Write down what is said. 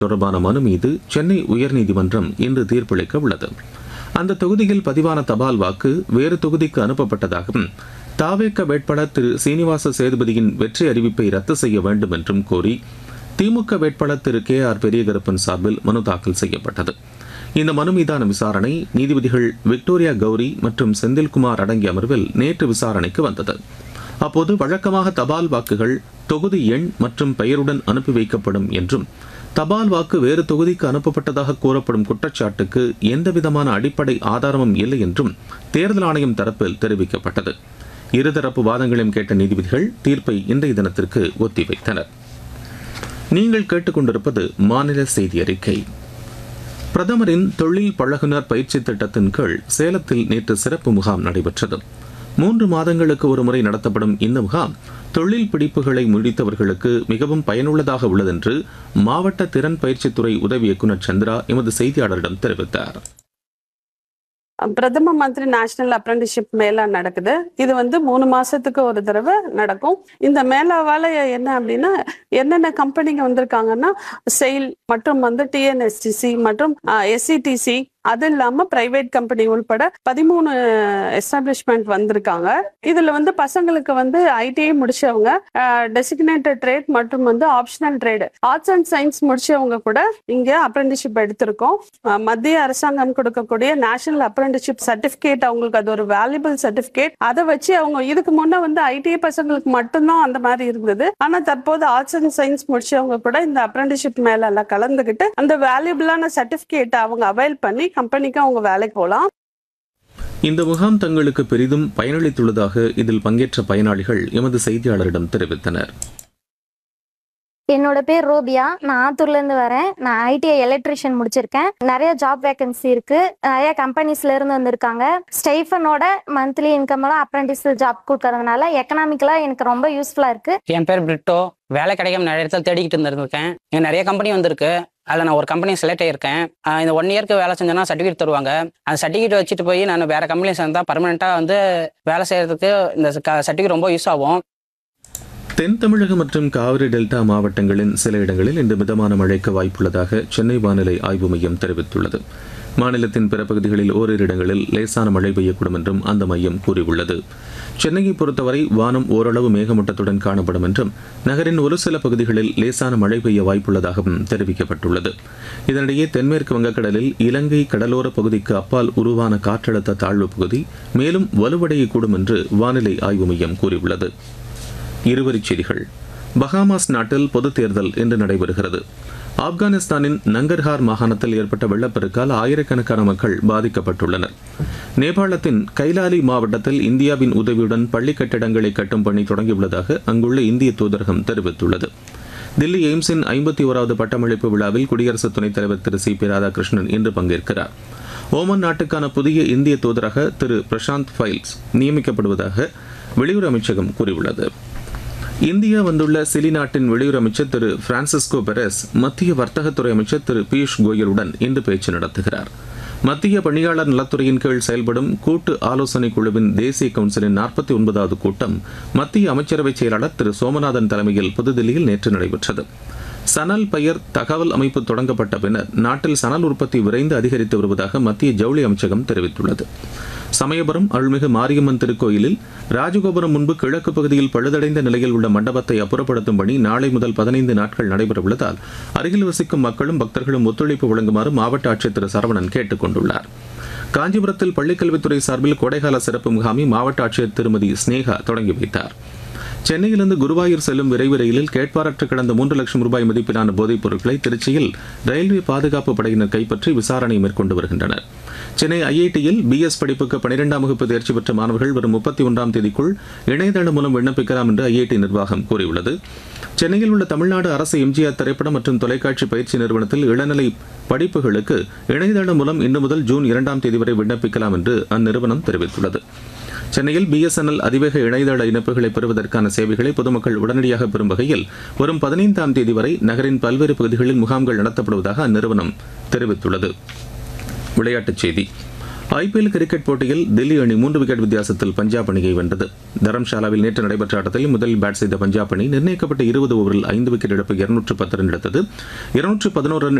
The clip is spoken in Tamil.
தொடர்பான மனு மீது சென்னை உயர்நீதிமன்றம் இன்று தீர்ப்பளிக்க உள்ளது அந்த தொகுதியில் பதிவான தபால் வாக்கு வேறு தொகுதிக்கு அனுப்பப்பட்டதாகவும் தாவேக்க வேட்பாளர் திரு சீனிவாச சேதுபதியின் வெற்றி அறிவிப்பை ரத்து செய்ய வேண்டும் என்றும் கோரி திமுக வேட்பாளர் திரு கே ஆர் பெரியகருப்பன் சார்பில் மனு தாக்கல் செய்யப்பட்டது இந்த மனு மீதான விசாரணை நீதிபதிகள் விக்டோரியா கௌரி மற்றும் செந்தில்குமார் அடங்கிய அமர்வில் நேற்று விசாரணைக்கு வந்தது அப்போது வழக்கமாக தபால் வாக்குகள் தொகுதி எண் மற்றும் பெயருடன் அனுப்பி வைக்கப்படும் என்றும் தபால் வாக்கு வேறு தொகுதிக்கு அனுப்பப்பட்டதாக கூறப்படும் குற்றச்சாட்டுக்கு எந்தவிதமான அடிப்படை ஆதாரமும் இல்லை என்றும் தேர்தல் ஆணையம் தரப்பில் தெரிவிக்கப்பட்டது இருதரப்பு வாதங்களையும் கேட்ட நீதிபதிகள் தீர்ப்பை இன்றைய தினத்திற்கு ஒத்திவைத்தனர் நீங்கள் கேட்டுக்கொண்டிருப்பது மாநில செய்தி அறிக்கை பிரதமரின் தொழில் பழகுனர் பயிற்சி திட்டத்தின் கீழ் சேலத்தில் நேற்று சிறப்பு முகாம் நடைபெற்றது மூன்று மாதங்களுக்கு ஒரு முறை நடத்தப்படும் இந்த முகாம் தொழில் பிடிப்புகளை முடித்தவர்களுக்கு மிகவும் பயனுள்ளதாக உள்ளதென்று மாவட்ட திறன் பயிற்சித்துறை உதவி இயக்குநர் சந்திரா எமது செய்தியாளரிடம் தெரிவித்தார் பிரதம மந்திரி நேஷனல் அப்ரண்டிஷிப் மேளா நடக்குது இது வந்து மூணு மாசத்துக்கு ஒரு தடவை நடக்கும் இந்த மேளாவால என்ன அப்படின்னா என்னென்ன கம்பெனிங்க வந்திருக்காங்கன்னா செயில் மற்றும் வந்து டிஎன்எஸ்டிசி மற்றும் எஸ்சிடிசி அது இல்லாம பிரைவேட் கம்பெனி உள்பட பதிமூணு எஸ்டாப்ளிஷ்மெண்ட் வந்திருக்காங்க இதுல வந்து பசங்களுக்கு வந்து ஐடிஐ முடிச்சவங்க டெசிக்னேட்டட் ட்ரேட் மற்றும் வந்து optional trade arts and science முடிச்சவங்க கூட இங்க அப்ரெண்டிஷிப் எடுத்திருக்கோம் அஹ் மத்திய அரசாங்கம் கொடுக்கக்கூடிய நேஷனல் அப்ரெண்டிஷிப் சர்டிபிகேட் அவங்களுக்கு அது ஒரு வேல்யூபிள் சர்டிபிகேட் அதை வச்சு அவங்க இதுக்கு முன்ன வந்து ஐடிஐ பசங்களுக்கு மட்டும்தான் அந்த மாதிரி இருந்தது ஆனா தற்போது ஆர்ட்ஸ் அண்ட் சயின்ஸ் முடிச்சவங்க கூட இந்த அப்ரெண்டிஷிப் மேல எல்லாம் கலந்துகிட்டு அந்த வேல்யூபிளான சர்டிபிகேட் அவங்க அவைல் பண்ணி கம்பெனிக்கு அவங்க வேலைக்கு போகலாம் இந்த முகாம் தங்களுக்கு பெரிதும் பயனளித்துள்ளதாக இதில் பங்கேற்ற பயனாளிகள் எமது செய்தியாளரிடம் தெரிவித்தனர் என்னோட பேர் ரோபியா நான் ஆத்தூர்ல இருந்து வரேன் நான் ஐடிஐ எலக்ட்ரிஷியன் முடிச்சிருக்கேன் நிறைய ஜாப் வேகன்சி இருக்கு நிறைய கம்பெனிஸ்ல இருந்து வந்திருக்காங்க ஸ்டைஃபனோட மந்த்லி இன்கம் எல்லாம் அப்ரண்டிஸ் ஜாப் கொடுக்கறதுனால எக்கனாமிக்கலா எனக்கு ரொம்ப யூஸ்ஃபுல்லா இருக்கு என் பேர் பிரிட்டோ வேலை கிடைக்காம நிறைய இடத்துல தேடிக்கிட்டு இருந்திருக்கேன் இங்கே நிறைய கம்பெனி வந்திருக்கு அதில் நான் ஒரு கம்பெனி செலக்ட் ஆயிருக்கேன் ஆஹ் இந்த ஒன் இயர்க்கு வேலை செஞ்சேன்னா சர்டிஃபிகேட் தருவாங்க அந்த சர்டிஃபிகேட் வச்சுட்டு போய் நான் வேற கம்பெனி சேர்ந்தா பர்மனெண்ட்டாக வந்து வேலை செய்யறதுக்கு இந்த சர்டிஃபிகேட் ரொம்ப யூஸ் ஆகும் தென் தமிழகம் மற்றும் காவிரி டெல்டா மாவட்டங்களின் சில இடங்களில் இன்று மிதமான மழைக்கு வாய்ப்புள்ளதாக சென்னை வானிலை ஆய்வு மையம் தெரிவித்துள்ளது மாநிலத்தின் பிற பகுதிகளில் ஓரிரு இடங்களில் லேசான மழை பெய்யக்கூடும் என்றும் அந்த மையம் கூறியுள்ளது சென்னையை பொறுத்தவரை வானம் ஓரளவு மேகமூட்டத்துடன் காணப்படும் என்றும் நகரின் ஒரு சில பகுதிகளில் லேசான மழை பெய்ய வாய்ப்புள்ளதாகவும் தெரிவிக்கப்பட்டுள்ளது இதனிடையே தென்மேற்கு வங்கக்கடலில் இலங்கை கடலோர பகுதிக்கு அப்பால் உருவான காற்றழுத்த தாழ்வு பகுதி மேலும் வலுவடையக்கூடும் என்று வானிலை ஆய்வு மையம் கூறியுள்ளது இருவரிச் செய்திகள் பஹாமாஸ் நாட்டில் பொதுத் தேர்தல் இன்று நடைபெறுகிறது ஆப்கானிஸ்தானின் நங்கர்ஹார் மாகாணத்தில் ஏற்பட்ட வெள்ளப்பெருக்கால் ஆயிரக்கணக்கான மக்கள் பாதிக்கப்பட்டுள்ளனர் நேபாளத்தின் கைலாலி மாவட்டத்தில் இந்தியாவின் உதவியுடன் பள்ளி கட்டிடங்களை கட்டும் பணி தொடங்கியுள்ளதாக அங்குள்ள இந்திய தூதரகம் தெரிவித்துள்ளது தில்லி எய்ம்ஸின் ஐம்பத்தி ஓராவது பட்டமளிப்பு விழாவில் குடியரசு துணைத் தலைவர் திரு சி பி ராதாகிருஷ்ணன் இன்று பங்கேற்கிறார் ஓமன் நாட்டுக்கான புதிய இந்திய தூதராக திரு பிரசாந்த் ஃபைல்ஸ் நியமிக்கப்படுவதாக வெளியுறவு அமைச்சகம் கூறியுள்ளது இந்தியா வந்துள்ள சிலி நாட்டின் வெளியுறவு அமைச்சர் திரு பிரான்சிஸ்கோ பெரஸ் மத்திய வர்த்தகத்துறை அமைச்சர் திரு பியூஷ் கோயலுடன் இன்று பேச்சு நடத்துகிறார் மத்திய பணியாளர் நலத்துறையின் கீழ் செயல்படும் கூட்டு ஆலோசனை குழுவின் தேசிய கவுன்சிலின் நாற்பத்தி ஒன்பதாவது கூட்டம் மத்திய அமைச்சரவை செயலாளர் திரு சோமநாதன் தலைமையில் புதுதில்லியில் நேற்று நடைபெற்றது சணல் பெயர் தகவல் அமைப்பு தொடங்கப்பட்ட பின்னர் நாட்டில் சணல் உற்பத்தி விரைந்து அதிகரித்து வருவதாக மத்திய ஜவுளி அமைச்சகம் தெரிவித்துள்ளது சமயபுரம் அருள்மிகு மாரியம்மன் திருக்கோயிலில் ராஜகோபுரம் முன்பு கிழக்கு பகுதியில் பழுதடைந்த நிலையில் உள்ள மண்டபத்தை அப்புறப்படுத்தும் பணி நாளை முதல் பதினைந்து நாட்கள் நடைபெறவுள்ளதால் அருகில் வசிக்கும் மக்களும் பக்தர்களும் ஒத்துழைப்பு வழங்குமாறு மாவட்ட ஆட்சியர் திரு சரவணன் கேட்டுக் கொண்டுள்ளார் காஞ்சிபுரத்தில் பள்ளிக்கல்வித்துறை சார்பில் கோடைகால சிறப்பு முகாமை மாவட்ட ஆட்சியர் திருமதி ஸ்னேகா தொடங்கி வைத்தார் சென்னையிலிருந்து குருவாயூர் செல்லும் விரைவு ரயிலில் கேட்பாரற்று கிடந்த மூன்று லட்சம் ரூபாய் மதிப்பிலான போதைப் பொருட்களை திருச்சியில் ரயில்வே பாதுகாப்பு படையினர் கைப்பற்றி விசாரணை மேற்கொண்டு வருகின்றனர் சென்னை ஐஐடியில் பிஎஸ் படிப்புக்கு பனிரெண்டாம் வகுப்பு தேர்ச்சி பெற்ற மாணவர்கள் வரும் முப்பத்தி ஒன்றாம் தேதிக்குள் இணையதளம் மூலம் விண்ணப்பிக்கலாம் என்று ஐஐடி நிர்வாகம் கூறியுள்ளது சென்னையில் உள்ள தமிழ்நாடு அரசு எம்ஜிஆர் திரைப்படம் மற்றும் தொலைக்காட்சி பயிற்சி நிறுவனத்தில் இளநிலை படிப்புகளுக்கு இணையதளம் மூலம் இன்று முதல் ஜூன் இரண்டாம் தேதி வரை விண்ணப்பிக்கலாம் என்று அந்நிறுவனம் தெரிவித்துள்ளது சென்னையில் பிஎஸ்என்எல் அதிவேக இணையதள இணைப்புகளை பெறுவதற்கான சேவைகளை பொதுமக்கள் உடனடியாக பெறும் வகையில் வரும் பதினைந்தாம் தேதி வரை நகரின் பல்வேறு பகுதிகளில் முகாம்கள் நடத்தப்படுவதாக அந்நிறுவனம் தெரிவித்துள்ளது விளையாட்டுச் செய்தி ஐபிஎல் கிரிக்கெட் போட்டியில் தில்லி அணி மூன்று விக்கெட் வித்தியாசத்தில் பஞ்சாப் அணியை வென்றது தரம்ஷாலாவில் நேற்று நடைபெற்ற ஆட்டத்தில் முதலில் பேட் செய்த பஞ்சாப் அணி நிர்ணயிக்கப்பட்ட இருபது ஓவரில் ஐந்து விக்கெட் இழப்பு இருநூற்று பத்து ரன் எடுத்தது இருநூற்று பதினோரு ரன்